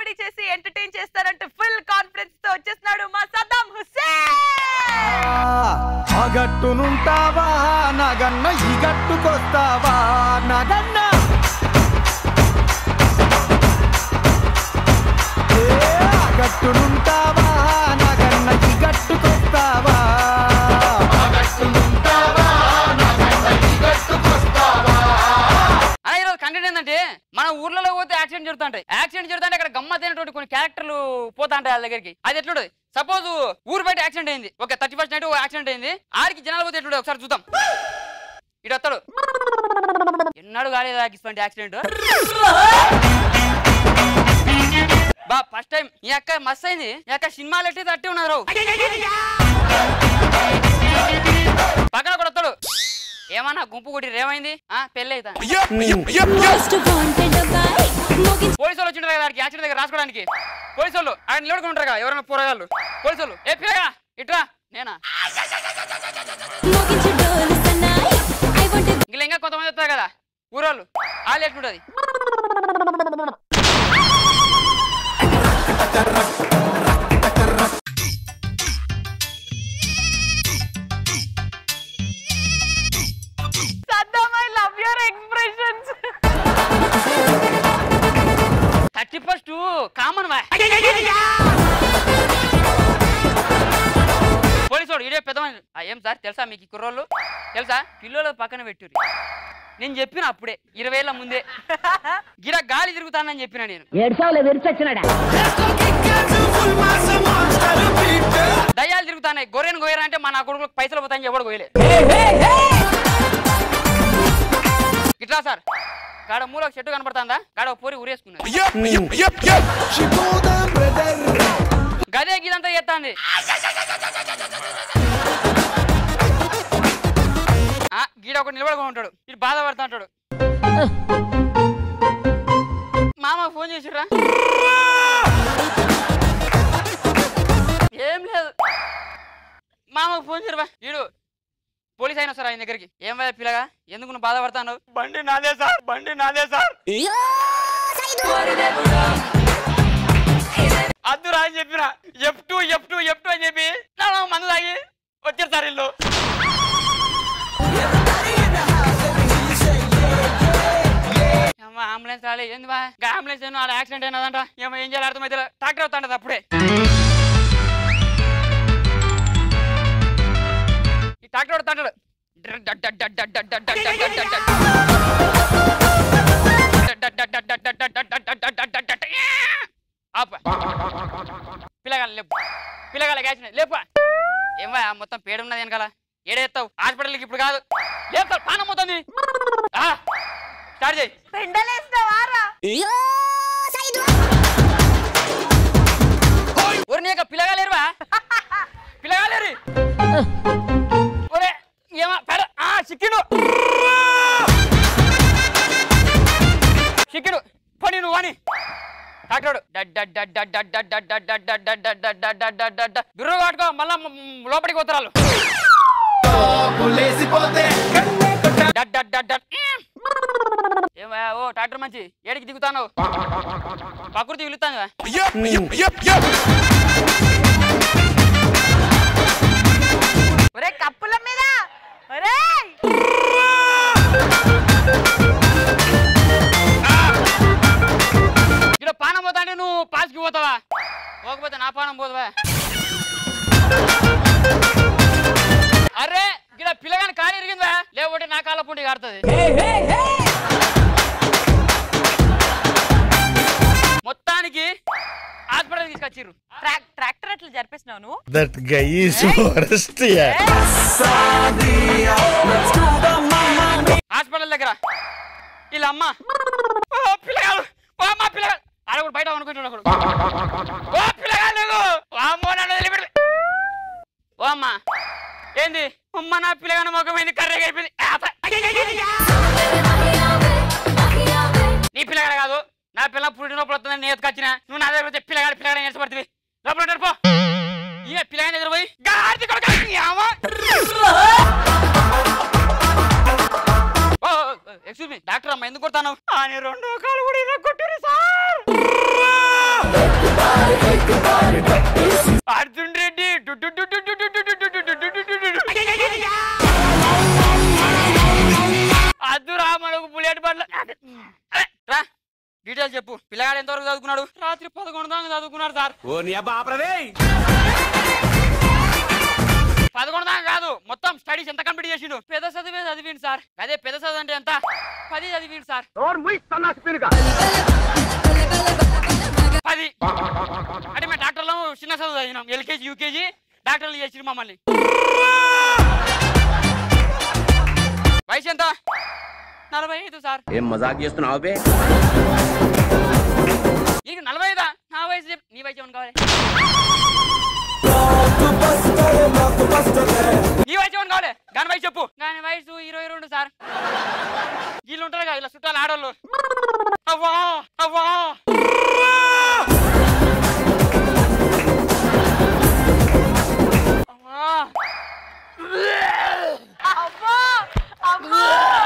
Comedy చేసి entertain చేస్తారంటూ full confidence తో వచ్చేస్తున్నాడు మా సద్దాం హుస్సేన్ ఆ గట్టునుంటావా నగన్న ఈ గట్టుకొస్తావా నగన్న ఏ, ఆ గట్టునుంటావా నగన్న ఈ గట్టుకొస్తావా ఆ ఈరోజు కంటెంట్ ఏంటంటే మన ఊర్లలో పోతే యాక్సిడెంట్ జరుగుతుంటాయి యాక్సిడెంట్ జరుగుతుంటే అక్కడ గమ్మతైనటువంటి కొన్ని క్యారెక్టర్లు పోతాంటాయి వాళ్ళ దగ్గరికి అది ఎట్లుంటది సపోజ్ ఊరు బయట యాక్సిడెంట్ అయింది okay thirty first night accident అయింది ఆడికి జనాలు పోతే ఎట్లుంటది ఒకసారి చూద్దాం ఇటు వస్తాడు ఎన్నాడు కాలేదు ఇటువంటి యాక్సిడెంట్ బా ఫస్ట్ టైం ఈ అక్క మస్త్ అయింది ఈ అక్క సినిమాలు ఎట్టి తట్టి ఉన్నారు పక్కన కూడా వస్తాడు ఏమన్నా గుంపు కొట్టి రేమైంది ఆ పెళ్ళి అవుతా మోస్ట్ వాంటెడ్ అబ్బాయి మోగించి పోలీసు వాళ్ళు వచ్చింటారు కదా దానికి యాక్సిడెంట్ దగ్గర రాసుకోవడానికి పోలీసు వాళ్ళు ఆయన నిలబడుకుని ఉంటారు కదా ఎవరైనా పోరగాళ్ళు పోలీసు వాళ్ళు ఏ పిల్లగా ఇట్రా నేనా మోగించి డోలు సన్నాయి ఐ వాంట్ ఇంకా ఇంకా కొంతమంది వస్తారు కదా ఊరోళ్ళు వాళ్ళు ఎట్లుంటది Saddam I love your expressions thirty first common వా పోలీసు వాడు ఇడే పెద్ద మనిషి. ఆ, ఏం సార్ తెలుసా మీకు ఈ కుర్రోళ్ళు తెలుసా పిల్లలు పక్కన పెట్టుర్రి నేను చెప్పిన అప్పుడే ఇరవై ఏళ్ళ ముందే గిడ గాలి తిరుగుతానని చెప్పిన నేను ఏడ్చావులే విరిచొచ్చినాడా దయ్యాలు తిరుగుతాయి గొర్రెను గోయరా అంటే మా నా కొడుకులకు పైసలు పోతాయని ఎవడు గోయలే ఇట్లా సార్ గాడ మూలకు చెట్టు కనపడుతుందా గాడ ఒక పూరి ఉరేసుకున్నది గదే గిదంతా చేస్తాంది ఆ, గీడ ఒకటి నిలబడుకుని ఉంటాడు ఇటు బాధపడుతూ ఉంటాడు మామ ఫోన్ చేసిరా ఏం లేదు మామకు ఫోన్ చేయరా వీడు పోలీస్ అయినా సార్ ఆయన దగ్గరికి ఏం వయ్యా పిల్లగా ఎందుకు నువ్వు బాధపడతాను బండి నాదే సార్ బండి నాదే సార్ అద్దురా అని చెప్పిన F two F two F two అని చెప్పి నా మందు తాగి వచ్చారు సార్ ఇల్లు అమ్మ అంబులెన్స్ రాలే ఏంది బా గా అంబులెన్స్ ఏమో ఆడ యాక్సిడెంట్ అయినదంట ఏమో ఏం చేయాలి అర్థమైతే ట్రాక్టర్ అవుతాంటది అప్పుడే ఈ ట్రాక్టర్ అవుతాంటాడు ఆప పిల్లగాలి లేపు పిల్లగాలి యాక్సిడెంట్ లేపా ఏమా మొత్తం పేడ ఉన్నది వెనకాల ఏడేస్తావు హాస్పిటల్కి ఇప్పుడు కాదు లేపుతావు పానం పోతుంది ఆ, స్టార్ట్ చేయి పెండలేస్తావారా ఒరే నీక పిల్లగాలేరువా పిల్లగాలేరు ఒరే ఏమా పెడ ఆ చిక్కిడు చిక్కిడు పని నువ్వు అని డాక్టరు బిర్రు కాటుకో మళ్ళా మ్- మ్ లోపలికి పోతారు వాళ్ళు డడ్ డడ్ డడ్ డడ్. ఏమయ్య, ఓ డాక్టర్ మంచి ఏడికి దిగుతాను ప్రకృతి పిలుస్తాను ఒరే కప్పుల మీద ఒరే ఇక్కడ పానం పోతా అంటే నువ్వు పాస్కి పోతావా పోకపోతే నా పానం పోతావా అరే ఇక్కడ పిల్లగాని కాలు ఇరిగిందా లేకపోతే నా కాళ్ళ పుండి కాడుతుంది మొత్తానికి హాస్పిటల్ తీసుకొచ్చిర్రు ట్రాక్ ట్రాక్టర్ అట్లా జరిపేసినావు నువ్వు That guy is worst, yeah. Hospital దగ్గర వీళ్ళ అమ్మ ఓ పిల్లగాడు ఓ అమ్మ పిల్లగాడు ఆడ కూడా బయట అనుకుంటున్నాడు ఒకడు. ఓ పిల్లగాడు నువ్వు. ఓ అమ్మో నన్ను వదిలిపెట్టు. ఓ అమ్మ ఏంది అమ్మ నా పిల్లగాని ముఖం ఏంది కర్రెగా అయిపోయింది ఆప. నీ పిల్లగాడు కాదు నా పిల్ల పుట్టినప్పుడు వస్తుందని నేను ఎత్తుకొచ్చిన నువ్వు నా దగ్గర వచ్చి పిల్లగాడు పిల్లగాడు నేర్చబడుతుంది లోపల ఉంటాడు పో ఈయన పిల్లగాని దగ్గర పోయి గాడి కొడుకు నీ అమ్మ. ఓ ఎక్స్క్యూజ్ మీ డాక్టర్ అమ్మ ఎందుకు కొడతాను అని రెండో కాలు కూడా ఇలా కొట్టారు సార్ అర్జున్ రెడ్డి డు డు డు డు డు డు డు డు డు డు డు డు డు డు డు. అద్దు రా మనకు బుల్లెట్ బండ్ల అరే, రా డీటెయిల్స్ చెప్పు పిల్లగాడు ఎంతవరకు చదువుకున్నాడు రాత్రి పదకొండు దాకా చదువుకున్నాడు సార్ ఓ నీ అబ్బా ఆపరదే పదకొండు దాకా కాదు మొత్తం స్టడీస్ ఎంత కంప్లీట్ చేసిండు పెద్ద చదివే చదివిండు సార్ అదే పెద్ద చదువు అంటే ఎంత పది చదివిండు సార్ పది అంటే మేము డాక్టర్లు చిన్న చదువు చదివినాం ఎల్కేజీ యూకేజీ డాక్టర్లు చేసిరు మమ్మల్ని వయసు ఎంత నలభై ఐదు సార్ ఏం మజాక్ చేస్తున్నావు బే నీకు నలభై ఐదా నా వయసు చెప్పు నీ వయసు ఏమని కావాలి నీ వయసు ఏమని కావాలి దాని వయసు చెప్పు దాని వయసు ఇరవై రెండు సార్ వీళ్ళు ఉంటారు కదా ఇలా చుట్టాలు ఆడోళ్ళు అవ్వా అవ్వా అవ్వా అమ్మా అమ్మా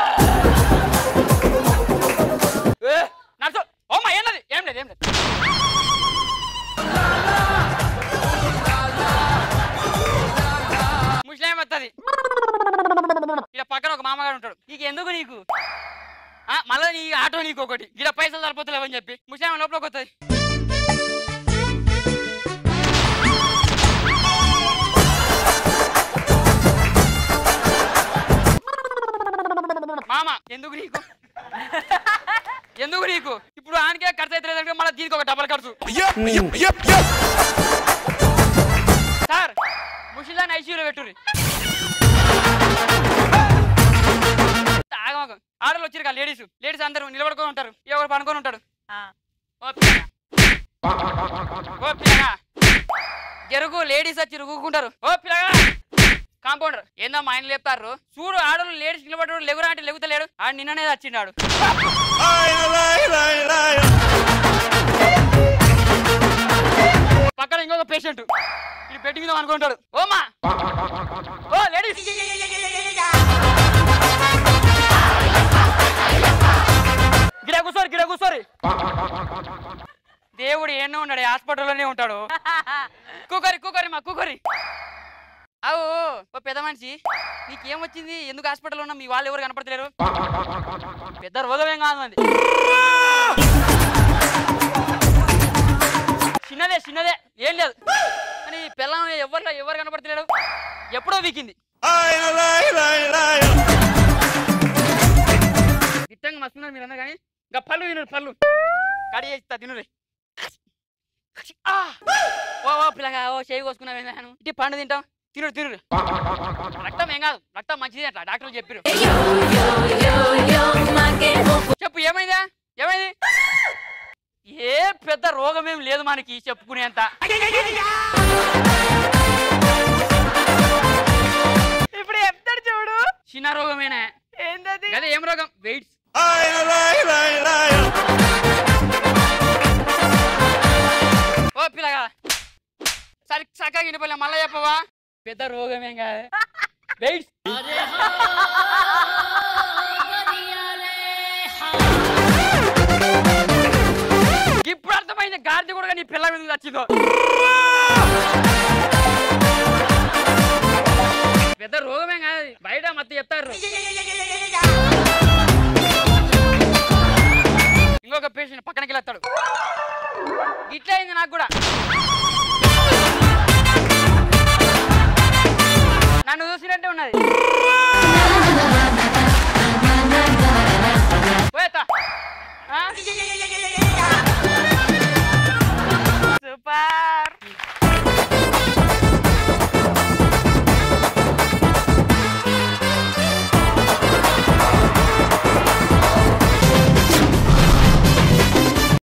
ఏ, నడుచు ఓమ్మా ఏం లేదు ఏం లేదు ఏం లేదు ముస్లిం వస్తుంది ఇక్కడ పక్కన ఒక మామగాడు ఉంటాడు నీకు ఎందుకు నీకు ఆ, మళ్ళా నీ ఆటో నీకు ఒకటి ఇక్కడ పైసలు సరిపోతలేవని చెప్పి ముస్లిం లోపలికి వస్తుంది మామ ఎందుకు నీకు ఎందుకు నీకు ఇప్పుడు ఆనకే ఖర్చు అయితే లేదంటే మళ్ళీ దీనికి ఒక డబల్ ఖర్చు సార్ ముషిదాన్ని ఐసీయూలో పెట్టుర్రి ఆగమాగం ఆడలు వచ్చారు కదా లేడీస్ లేడీస్ అందరూ నిలబడుకొని ఉంటారు ఎవరు పనుకొని ఉంటాడు ఆ, ఓ పిల్లగా. ఓ పిల్లగా జరుగు లేడీస్ వచ్చి రుగ్గుకుంటారు ఓ పిల్లగా కాంపౌండర్ ఏందో మా ఆయన లేపుతారు చూడు ఆడలు లేడీస్ నిలబడ్డాడు లేవురా అంటే లేగుతలేడు ఆడు నిన్ననే వచ్చిండాడు పక్కన ఇంకొక పేషెంట్ ఇది బెడ్ మీద అనుకుంటాడు ఓమా ఓ లేడీస్ గిడ కూర్చోరు గిడ కూర్చోరు దేవుడు ఏమో ఉన్నాడు హాస్పిటల్లోనే ఉంటాడు కుకరి కుకరి మా కుకరి అవు ఓ పెద్ద మనిషి నీకేం వచ్చింది ఎందుకు హాస్పిటల్లో ఉన్నా మీ వాళ్ళు ఎవరు కనపడతలేరు పెద్ద రోగమేం కాదు అది చిన్నదే చిన్నదే ఏం లేదు కానీ పిల్లం ఎవరు ఎవరు కనపడతలేడు ఎప్పుడో వీకింది గిట్టంగా మస్తున్నారు మీరు అన్నారు కానీ ఇంకా పళ్ళు తినరు పళ్ళు కడి చేస్తా తినురే ఆ! ఓ ఓ పిల్లగా ఓ చేయి కోసుకున్నావు ఇట్టి పండు తింటాం తినుడు తినుడు రక్తం ఏం కాదు రక్తం మంచిది అట్లా డాక్టర్లు చెప్పారు చెప్పు ఏమైందా ఏమైంది ఏ పెద్ద రోగం ఏం లేదు మనకి చెప్పుకునేంత ఇప్పుడు చెప్తాడు చూడు చిన్న రోగమేనా ఏంటది అదే ఏం రోగం వెయిట్స్ ఓ పిల్లగా సరి చక్కగా వినిపోలే మళ్ళా చెప్పవా పెద్ద రోగమేం కాదు వెయిట్స్ ఇప్పుడు అర్థమైంది గార్ది కూడా నీ పిల్ల మీద వచ్చిందో పెద్ద రోగమేం కాదు బయట మత్తు చెప్తారు